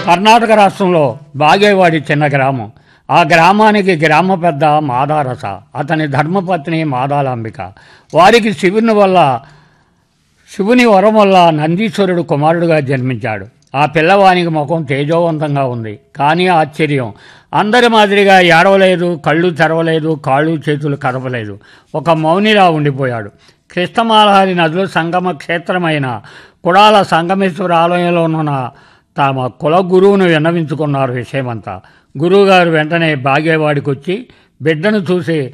కర్ణాటక రాష్ట్రంలో బాగేవాడి చిన్న గ్రామం ఆ గ్రామానికి గ్రామ పెద్ద మాదారస అతని ధర్మపత్ని మాదాలాంబిక వారికి శివుని వల్ల శివుని వరం వల్ల నందీశ్వరుడు కుమారుడుగా జన్మించాడు ఆ పిల్లవానికి ముఖం తేజోవంతంగా ఉంది కానీ ఆశ్చర్యం అందరి మాదిరిగా ఏడవలేదు కళ్ళు తెరవలేదు కాళ్ళు చేతులు కదపలేదు ఒక మౌనిలా ఉండిపోయాడు కృష్ణమాలహారి నదులు సంగమ క్షేత్రమైన కుడాల సంగమేశ్వర ఆలయంలో ఉన్న తమ కుల గురువును విన్నవించుకున్నారు విషయమంతా గురువుగారు వెంటనే బాగేవాడికి వచ్చి బిడ్డను చూసి